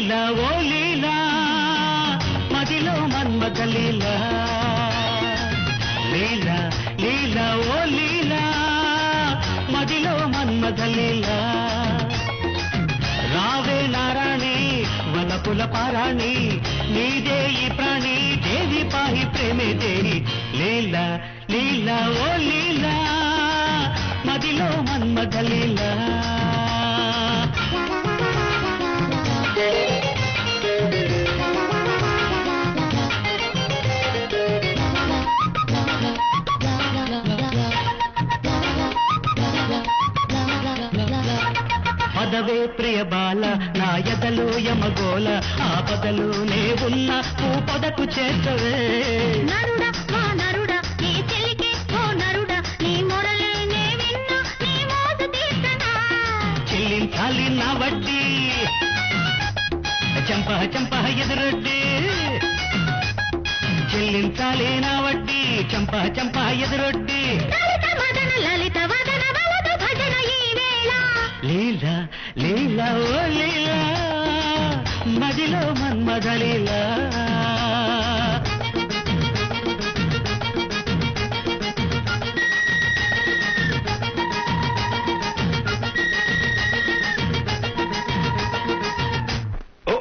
లీలా ఓ లీలా మదిలో మన్మథ లీలా లీలా లీలా ఓ లీలా మదిలో మన్మథ లీలా రావే నారాణి వనపుల పారాణి నీదే ఈ ప్రాణి దేవి పాహి ప్రేమే దేవి లీలా లీలా ఓ లీలా మదిలో మన్మథ లీలా పదవే ప్రియ బాల నా ఎదలో యమగోల ఆ పదలు నే ఉన్న పూ పదకు చేర్చవే నరుడా మా నరుడా నీ చెలికే ఓ నరుడా నీ మొరలే నే విన్నా నీ మోజు తీర్చనా చెల్లించాలి నా వడ్డీ చంప చంప ఎదురొడ్డి చెల్లించాలి నా వడ్డీ చంప చంప ఎదురొడ్డి లలిత మదన లలిత వదన వలదు భజన ఈ వేళ లీలా లీలా ఓ లీలా మదిలో మన్మథ లీలా